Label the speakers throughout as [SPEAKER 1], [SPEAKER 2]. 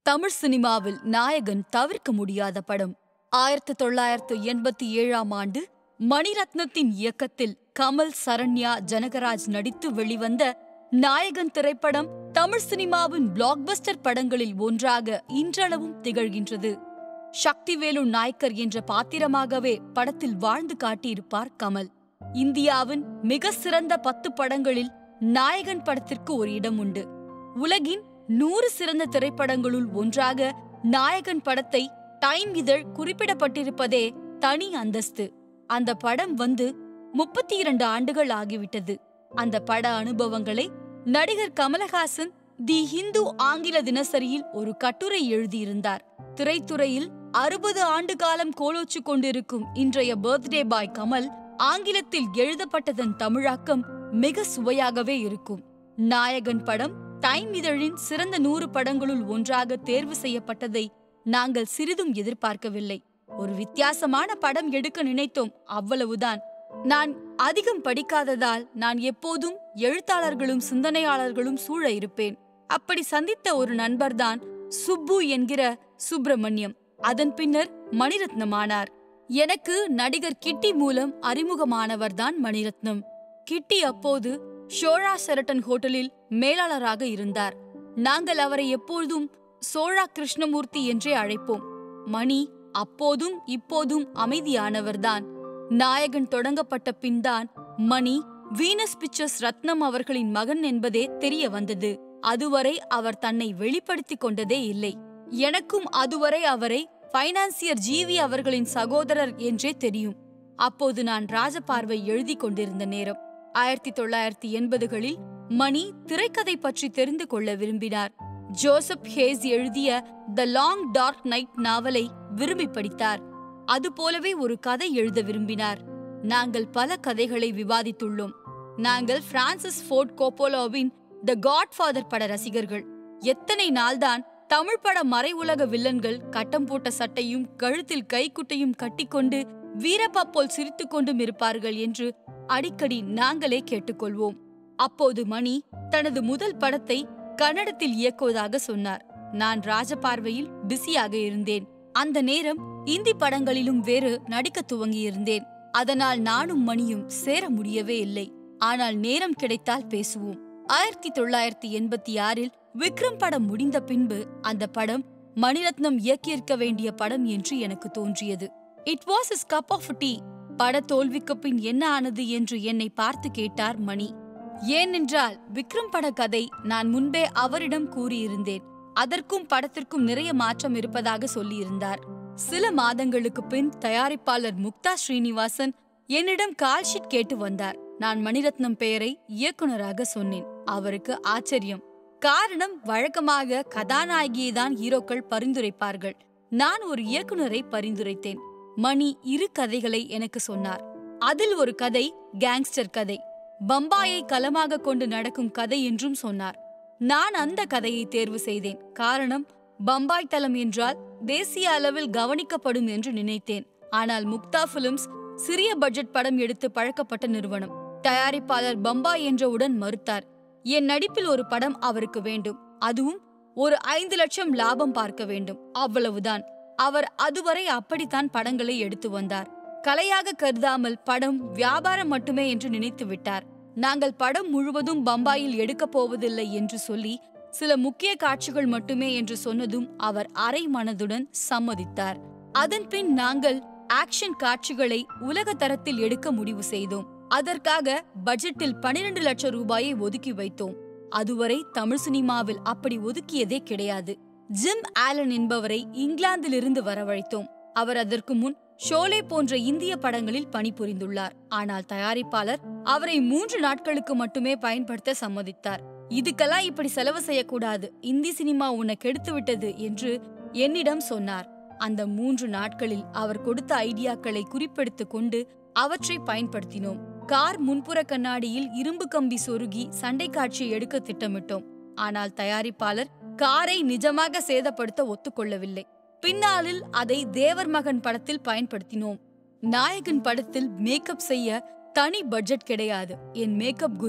[SPEAKER 1] தமிழ் சினிமாவில் நாயகன் தவிர்க்க முடியாத படம் ஆயிரத்து தொள்ளாயிரத்து எண்பத்தி ஏழாம் ஆண்டு மணிரத்னத்தின் இயக்கத்தில் கமல் சரண்யா ஜனகராஜ் நடித்து வெளிவந்த நாயகன் திரைப்படம் தமிழ் சினிமாவின் பிளாக்பஸ்டர் படங்களில் ஒன்றாக இன்றளவும் திகழ்கின்றது சக்திவேலு நாயக்கர் என்ற பாத்திரமாகவே படத்தில் வாழ்ந்து காட்டியிருப்பார் கமல் இந்தியாவின் மிக சிறந்த பத்து படங்களில் நாயகன் படத்திற்கு ஒரு இடம் உண்டு உலகின் நூறு சிறந்த திரைப்படங்களுள் ஒன்றாக நாயகன் படத்தை டைம் இதழ் குறிப்பிடப்பட்டிருப்பதே தனி அந்தஸ்து அந்த படம் வந்து முப்பத்தி இரண்டு ஆண்டுகள் ஆகிவிட்டது அந்த பட அனுபவங்களை நடிகர் கமலஹாசன் தி ஹிந்து ஆங்கில தினசரியில் ஒரு கட்டுரை எழுதியிருந்தார் திரைத்துறையில் அறுபது ஆண்டு காலம் கோலோச்சு கொண்டிருக்கும் இன்றைய பர்த்டே பாய் கமல் ஆங்கிலத்தில் எழுதப்பட்டதன் தமிழாக்கம் மிக சுவையாகவே இருக்கும் நாயகன் படம் டைம் இதழின் சிறந்த நூறு படங்களுள் ஒன்றாக தேர்வு செய்யப்பட்டதை நாங்கள் சிறிதும் எதிர்பார்க்கவில்லை ஒரு வித்தியாசமான படம் எடுக்க நினைத்தோம் அவ்வளவுதான் நான் அதிகம் படிக்காததால் நான் எப்போதும் எழுத்தாளர்களும் சிந்தனையாளர்களும் சூழ இருப்பேன் அப்படி சந்தித்த ஒரு நண்பர்தான் சுப்பு என்கிற சுப்பிரமணியம் அதன் பின்னர் மணிரத்னமானார் எனக்கு நடிகர் கிட்டி மூலம் அறிமுகமானவர்தான் மணிரத்னம் கிட்டி அப்போது ஷோழா செரட்டன் ஹோட்டலில் மேலாளராக இருந்தார் நாங்கள் அவரை எப்போதும் சோழா கிருஷ்ணமூர்த்தி என்றே அழைப்போம் மணி அப்போதும் இப்போதும் அமைதியானவர்தான் நாயகன் தொடங்கப்பட்ட பின்தான் மணி வீனஸ் பிக்சர்ஸ் ரத்னம் அவர்களின் மகன் என்பதே தெரிய வந்தது அதுவரை அவர் தன்னை வெளிப்படுத்திக் கொண்டதே இல்லை எனக்கும் அதுவரை அவரை பைனான்சியர் ஜீவி அவர்களின் சகோதரர் என்றே தெரியும் அப்போது நான் ராஜபார்வை எழுதி கொண்டிருந்த நேரம் ஆயிரத்தி தொள்ளாயிரத்தி எண்பதுகளில் மணி திரைக்கதை பற்றி தெரிந்து கொள்ள விரும்பினார் ஜோசப் ஹேஸ் எழுதிய த லாங் டார்க் நைட் நாவலை விரும்பி படித்தார் அதுபோலவே ஒரு கதை எழுத விரும்பினார் நாங்கள் பல கதைகளை விவாதித்துள்ளோம் நாங்கள் பிரான்சிஸ் ஃபோர்ட் கோப்போலோவின் த காட்ஃபாதர் பட ரசிகர்கள் எத்தனை நாள்தான் தமிழ் பட மறை உலக வில்லன்கள் கட்டம் போட்ட சட்டையும் கழுத்தில் கைக்குட்டையும் கட்டிக்கொண்டு வீரப்பா போல் சிரித்துக் கொண்டும் இருப்பார்கள் என்று அடிக்கடி நாங்களே கேட்டுக்கொள்வோம் அப்போது மணி தனது முதல் படத்தை கன்னடத்தில் இயக்குவதாக சொன்னார் நான் ராஜபார்வையில் பிஸியாக இருந்தேன் அந்த நேரம் இந்தி படங்களிலும் வேறு நடிக்க துவங்கியிருந்தேன் அதனால் நானும் மணியும் சேர முடியவே இல்லை ஆனால் நேரம் கிடைத்தால் பேசுவோம் ஆயிரத்தி தொள்ளாயிரத்தி எண்பத்தி ஆறில் விக்ரம் படம் முடிந்த பின்பு அந்த படம் மணிரத்னம் இயக்கியிருக்க வேண்டிய படம் என்று எனக்கு தோன்றியது it was is cup of tea பட தோல்விக்கு பின் என்ன ஆனது என்று என்னை பார்த்து கேட்டார் மணி ஏனென்றால் விக்ரம் பட கதை நான் முன்பே அவரிடம் கூறியிருந்தேன் அதற்கும் படத்திற்கும் நிறைய மாற்றம் இருப்பதாக சொல்லியிருந்தார் சில மாதங்களுக்கு பின் தயாரிப்பாளர் முக்தா ஸ்ரீனிவாசன் என்னிடம் கால்ஷீட் கேட்டு வந்தார் நான் மணிரத்னம் பெயரை இயக்குனராக சொன்னேன் அவருக்கு ஆச்சரியம் காரணம் வழக்கமாக கதாநாயகியை தான் ஹீரோக்கள் பரிந்துரைப்பார்கள் நான் ஒரு இயக்குனரை பரிந்துரைத்தேன் மணி இரு கதைகளை எனக்கு சொன்னார் அதில் ஒரு கதை கேங்ஸ்டர் கதை பம்பாயை களமாக கொண்டு நடக்கும் கதை என்றும் சொன்னார் நான் அந்த கதையை தேர்வு செய்தேன் காரணம் பம்பாய் தளம் என்றால் தேசிய அளவில் கவனிக்கப்படும் என்று நினைத்தேன் ஆனால் முக்தா பிலிம்ஸ் சிறிய பட்ஜெட் படம் எடுத்து பழக்கப்பட்ட நிறுவனம் தயாரிப்பாளர் பம்பாய் என்றவுடன் மறுத்தார் என் நடிப்பில் ஒரு படம் அவருக்கு வேண்டும் அதுவும் ஒரு ஐந்து லட்சம் லாபம் பார்க்க வேண்டும் அவ்வளவுதான் அவர் அதுவரை அப்படித்தான் படங்களை எடுத்து வந்தார் கலையாக கருதாமல் படம் வியாபாரம் மட்டுமே என்று நினைத்து விட்டார் நாங்கள் படம் முழுவதும் பம்பாயில் எடுக்கப் போவதில்லை என்று சொல்லி சில முக்கிய காட்சிகள் மட்டுமே என்று சொன்னதும் அவர் அரை மனதுடன் சம்மதித்தார் அதன் பின் நாங்கள் ஆக்ஷன் காட்சிகளை உலக தரத்தில் எடுக்க முடிவு செய்தோம் அதற்காக பட்ஜெட்டில் பனிரெண்டு லட்சம் ரூபாயை ஒதுக்கி வைத்தோம் அதுவரை தமிழ் சினிமாவில் அப்படி ஒதுக்கியதே கிடையாது ஜிம் ஆலன் என்பவரை இங்கிலாந்திலிருந்து வரவழைத்தோம் அவர் அதற்கு முன் ஷோலே போன்ற இந்திய படங்களில் பணிபுரிந்துள்ளார் ஆனால் தயாரிப்பாளர் அவரை மூன்று நாட்களுக்கு மட்டுமே பயன்படுத்த சம்மதித்தார் இதுக்கெல்லாம் இப்படி செலவு செய்யக்கூடாது இந்தி சினிமா உன்னை கெடுத்து விட்டது என்று என்னிடம் சொன்னார் அந்த மூன்று நாட்களில் அவர் கொடுத்த ஐடியாக்களை குறிப்பெடுத்துக் கொண்டு அவற்றை பயன்படுத்தினோம் கார் முன்புற கண்ணாடியில் இரும்பு கம்பி சொருகி சண்டை காட்சியை எடுக்க திட்டமிட்டோம் ஆனால் தயாரிப்பாளர் காரை நிஜமாக சேதப்படுத்த ஒத்துக்கொள்ளவில்லை பின்னாளில் அதை தேவர் மகன் படத்தில் பயன்படுத்தினோம் நாயகன் படத்தில் மேக்கப் செய்ய தனி பட்ஜெட் கிடையாது என் மேக்கப் குரு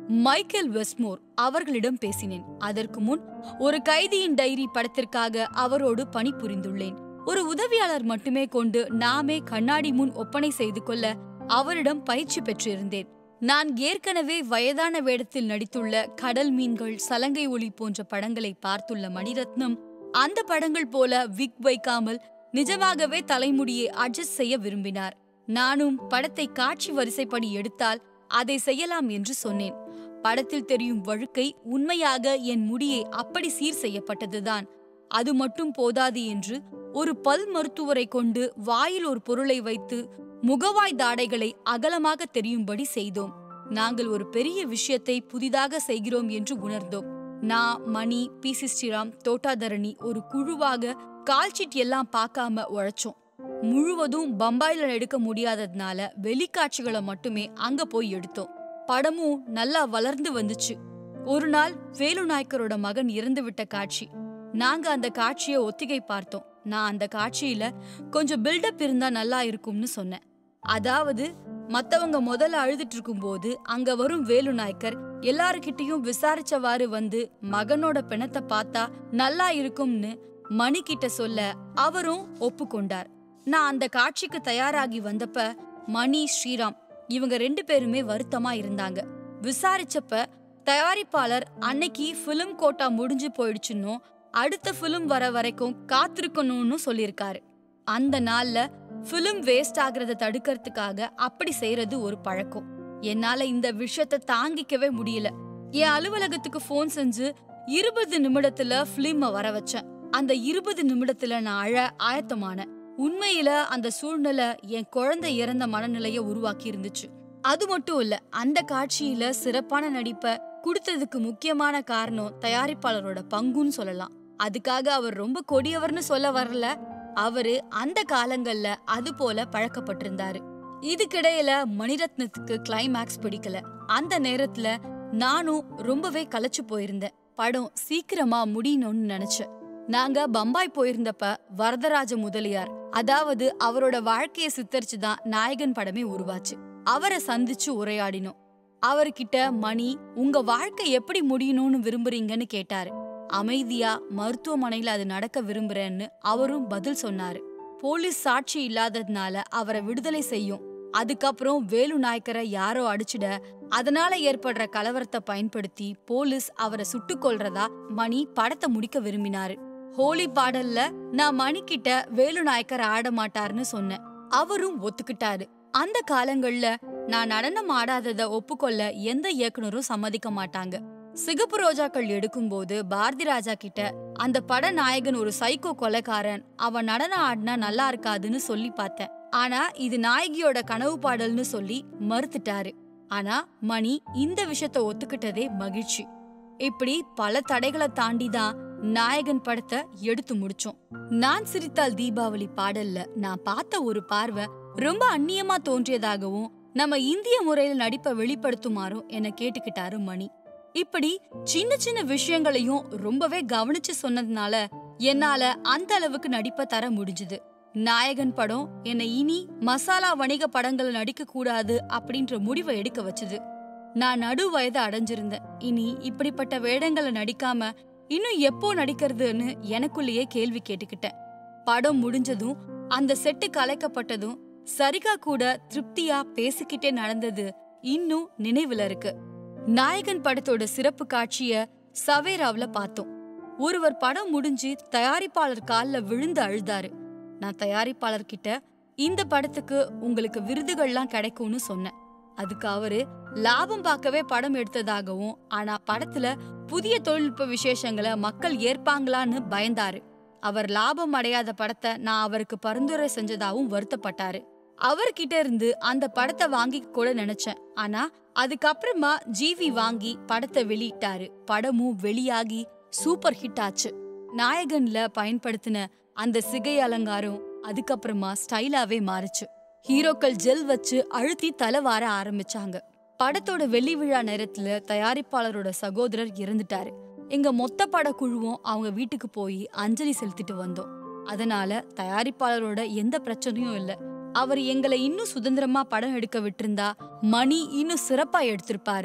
[SPEAKER 1] மைக்கேல் வெஸ்மோர் அவர்களிடம் பேசினேன் அதற்கு முன் ஒரு கைதியின் டைரி படத்திற்காக அவரோடு பணிபுரிந்துள்ளேன் ஒரு உதவியாளர் மட்டுமே கொண்டு நாமே கண்ணாடி முன் ஒப்பனை செய்து கொள்ள அவரிடம் பயிற்சி பெற்றிருந்தேன் நான் ஏற்கனவே வயதான வேடத்தில் நடித்துள்ள கடல் மீன்கள் சலங்கை ஒளி போன்ற படங்களை பார்த்துள்ள மணிரத்னம் அந்த படங்கள் போல விக் வைக்காமல் நிஜமாகவே தலைமுடியை அட்ஜஸ்ட் செய்ய விரும்பினார் நானும் படத்தை காட்சி வரிசைப்படி எடுத்தால் அதை செய்யலாம் என்று சொன்னேன் படத்தில் தெரியும் வழுக்கை உண்மையாக என் முடியை அப்படி சீர் செய்யப்பட்டதுதான் அது மட்டும் போதாது என்று ஒரு பல் மருத்துவரை கொண்டு வாயில் ஒரு பொருளை வைத்து முகவாய் தாடைகளை அகலமாக தெரியும்படி செய்தோம் நாங்கள் ஒரு பெரிய விஷயத்தை புதிதாக செய்கிறோம் என்று உணர்ந்தோம் நான் மணி பி சி ஸ்ரீராம் தோட்டாதரணி ஒரு குழுவாக கால்ஷீட் எல்லாம் பார்க்காம உழைச்சோம் முழுவதும் பம்பாயில எடுக்க முடியாததுனால வெளிக்காட்சிகளை மட்டுமே அங்க போய் எடுத்தோம் படமும் நல்லா வளர்ந்து வந்துச்சு ஒரு நாள் வேலு நாயக்கரோட மகன் இறந்து விட்ட காட்சி நாங்க அந்த காட்சியை ஒத்திகை பார்த்தோம் நான் அந்த காட்சியில கொஞ்சம் பில்டப் இருந்தா நல்லா இருக்கும்னு சொன்னேன் அதாவது மத்தவங்க முதல்ல அழுதுட்டு இருக்கும்போது அங்க வரும் வேலு நாயக்கர் எல்லாருக்கிட்டையும் விசாரிச்சவாறு வந்து மகனோட பிணத்தை பார்த்தா நல்லா இருக்கும்னு மணி கிட்ட சொல்ல அவரும் ஒப்புக்கொண்டார் நான் அந்த காட்சிக்கு தயாராகி வந்தப்ப மணி ஸ்ரீராம் இவங்க ரெண்டு பேருமே வருத்தமா இருந்தாங்க விசாரிச்சப்ப தயாரிப்பாளர் அன்னைக்கு ஃபிலிம் கோட்டா முடிஞ்சு போயிடுச்சுன்னும் அடுத்த ஃபிலிம் வர வரைக்கும் காத்திருக்கணும்னு சொல்லியிருக்காரு அந்த நாள்ல ஃபிலிம் வேஸ்ட் ஆகுறத தடுக்கிறதுக்காக அப்படி செய்யறது ஒரு பழக்கம் என்னால இந்த விஷயத்த தாங்கிக்கவே முடியல என் அலுவலகத்துக்கு ஃபோன் செஞ்சு இருபது நிமிடத்துல ஃபிலிம வர வச்சேன் அந்த இருபது நிமிடத்துல நான் அழ ஆயத்தமானேன் உண்மையில அந்த சூழ்நிலை என் குழந்தை இறந்த மனநிலைய உருவாக்கி இருந்துச்சு அது மட்டும் இல்ல அந்த காட்சியில சிறப்பான நடிப்ப கொடுத்ததுக்கு முக்கியமான காரணம் தயாரிப்பாளரோட பங்குன்னு சொல்லலாம் அதுக்காக அவர் ரொம்ப கொடியவர்னு சொல்ல வரல அவரு அந்த காலங்கள்ல அது போல பழக்கப்பட்டிருந்தாரு இதுக்கிடையில மணிரத்னத்துக்கு கிளைமேக்ஸ் பிடிக்கல அந்த நேரத்துல நானும் ரொம்பவே களைச்சு போயிருந்தேன் படம் சீக்கிரமா முடியணும்னு நினைச்சேன் நாங்க பம்பாய் போயிருந்தப்ப வரதராஜ முதலியார் அதாவது அவரோட வாழ்க்கைய சித்தரிச்சு தான் நாயகன் படமே உருவாச்சு அவரை சந்திச்சு உரையாடினோம் அவர்கிட்ட மணி உங்க வாழ்க்கை எப்படி முடியணும்னு விரும்புறீங்கன்னு கேட்டாரு அமைதியா மருத்துவமனையில அது நடக்க விரும்புறேன்னு அவரும் பதில் சொன்னாரு போலீஸ் சாட்சி இல்லாததுனால அவரை விடுதலை செய்யும் அதுக்கப்புறம் வேலு நாயக்கரை யாரோ அடிச்சிட அதனால ஏற்படுற கலவரத்தை பயன்படுத்தி போலீஸ் அவரை சுட்டுக் கொல்றதா மணி படத்தை முடிக்க விரும்பினாரு ஹோலி பாடல்ல நான் மணி கிட்ட வேலு நாயக்கர் ஆட மாட்டாருன்னு சொன்னேன் அவரும் ஒத்துக்கிட்டாரு அந்த காலங்கள்ல நான் நடனம் ஆடாதத ஒப்புக்கொள்ள எந்த இயக்குனரும் சம்மதிக்க மாட்டாங்க சிகப்பு ரோஜாக்கள் எடுக்கும்போது பாரதி ராஜா கிட்ட அந்த பட நாயகன் ஒரு சைக்கோ கொலைக்காரன் அவன் நடனம் ஆடினா நல்லா இருக்காதுன்னு சொல்லி பார்த்தேன் ஆனா இது நாயகியோட கனவு பாடல்னு சொல்லி மறுத்துட்டாரு ஆனா மணி இந்த விஷயத்த ஒத்துக்கிட்டதே மகிழ்ச்சி இப்படி பல தடைகளை தாண்டி தான் நாயகன் படத்தை எடுத்து முடிச்சோம் நான் சிரித்தால் தீபாவளி பாடல்ல நான் பார்த்த ஒரு பார்வை ரொம்ப அந்நியமா தோன்றியதாகவும் நம்ம இந்திய முறையில் நடிப்பை வெளிப்படுத்துமாறும் என கேட்டுக்கிட்டாரு மணி இப்படி சின்ன சின்ன விஷயங்களையும் ரொம்பவே கவனிச்சு சொன்னதுனால என்னால அந்த அளவுக்கு நடிப்ப தர முடிஞ்சுது நாயகன் படம் என்னை இனி மசாலா வணிக படங்களை நடிக்க கூடாது அப்படின்ற முடிவை எடுக்க வச்சுது நான் நடு வயது அடைஞ்சிருந்தேன் இனி இப்படிப்பட்ட வேடங்களை நடிக்காம இன்னும் எப்போ நடிக்கிறதுன்னு எனக்குள்ளேயே கேள்வி கேட்டுக்கிட்டேன் படம் முடிஞ்சதும் அந்த செட்டு கலைக்கப்பட்டதும் சரிகா கூட திருப்தியா பேசிக்கிட்டே நடந்தது இன்னும் நினைவுல இருக்கு நாயகன் படத்தோட சிறப்பு காட்சிய சவேராவ்ல பார்த்தோம் ஒருவர் படம் முடிஞ்சு தயாரிப்பாளர் கால்ல விழுந்து அழுதாரு நான் தயாரிப்பாளர் கிட்ட இந்த படத்துக்கு உங்களுக்கு விருதுகள்லாம் கிடைக்கும்னு சொன்னேன் அதுக்கு அவரு லாபம் பார்க்கவே படம் எடுத்ததாகவும் ஆனா படத்துல புதிய தொழில்நுட்ப விசேஷங்களை மக்கள் ஏற்பாங்களான்னு பயந்தாரு அவர் லாபம் அடையாத படத்தை நான் அவருக்கு பரிந்துரை செஞ்சதாவும் வருத்தப்பட்டாரு அவர்கிட்ட இருந்து அந்த படத்தை வாங்கி கூட நினைச்சேன் ஆனா அதுக்கப்புறமா ஜிவி வாங்கி படத்தை வெளியிட்டாரு படமும் வெளியாகி சூப்பர் ஹிட் ஆச்சு நாயகன்ல பயன்படுத்தின அந்த சிகை அலங்காரம் அதுக்கப்புறமா ஸ்டைலாவே மாறுச்சு ஹீரோக்கள் ஜெல் வச்சு அழுத்தி தலை வார ஆரம்பிச்சாங்க படத்தோட வெள்ளி விழா நேரத்துல தயாரிப்பாளரோட சகோதரர் இறந்துட்டாரு எங்க மொத்த பட குழுவும் அவங்க வீட்டுக்கு போய் அஞ்சலி செலுத்திட்டு வந்தோம் அதனால தயாரிப்பாளரோட எந்த பிரச்சனையும் இல்ல அவர் எங்களை இன்னும் சுதந்திரமா படம் எடுக்க விட்டிருந்தா மணி இன்னும் சிறப்பா எடுத்திருப்பாரு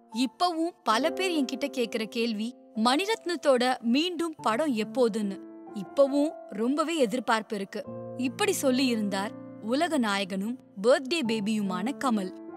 [SPEAKER 1] இப்பவும் பல பேர் என்கிட்ட கேக்குற கேள்வி மணிரத்னத்தோட மீண்டும் படம் எப்போதுன்னு இப்பவும் ரொம்பவே எதிர்பார்ப்பு இருக்கு இப்படி சொல்லி இருந்தார் உலக நாயகனும் பர்த்டே பேபியுமான கமல்